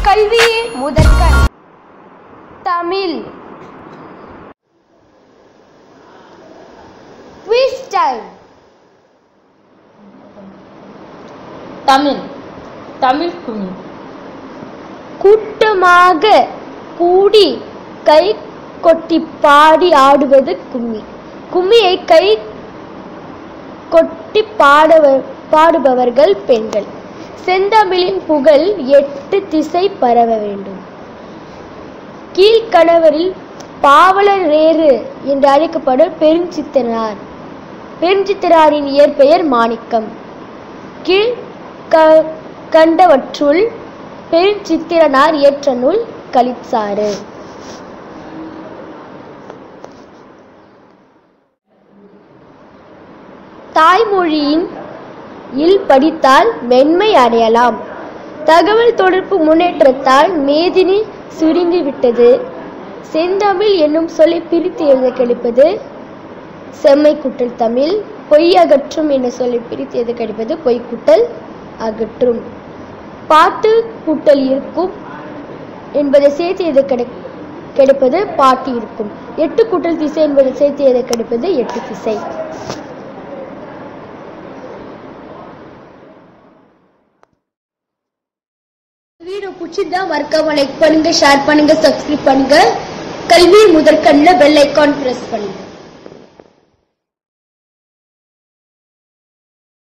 கல்வியே முதற்கண் Tamil quiz time Tamil Tamil கும்மி கூட்டமாக கூடி கை கொட்டி பாடி ஆடுவது கும்மி கும்மியை கை கொட்டி பாடவ பாடுபவர்கள் பெண்கள் செந்தமிழின் புகழ் எட்டு திசை பரவ வேண்டும் கீழ்கணவரில் பாவலரேறு என்று அழைக்கப்படும் பெருஞ்சித்தனார் பெருஞ்சித்தனாரின் இயற்பெயர் மாணிக்கம் கீழ் க- கண்டவற்றுள் பெருஞ்சித்திரனார் இயற்ற நூல் கலிச்சாறு தாய்மொழியின் இல் படித்தால் மென்மை அடையலாம் தகவல் தொடர்பு முன்னேற்றத்தால் மேதினி சுருங்கிவிட்டது செந்தமிழ் என்னும் சொல்லை பிரித்து எழுத கிடைப்பது செம்மை குட்டல் தமிழ் பொய் அகற்றும் என்ற சொல்லை பிரித்து எழுத கிடைப்பது பொய் குட்டல் அகற்றும் பாட்டு கூட்டல் இருக்கும் என்பதை சேர்த்து எழுத கிடை கிடைப்பது பாட்டு இருக்கும் எட்டு கூட்டல் திசை என்பதை சேர்த்து எழுத கிடைப்பது எட்டு திசை வீடியோ பிடிச்சிருந்தா மறக்காம லைக் பண்ணுங்க ஷேர் பண்ணுங்க சப்ஸ்கிரைப் பண்ணுங்க கல்வி முதற்கண்ணில் பெல் ஐக்கான் பிரஸ் பண்ணுங்க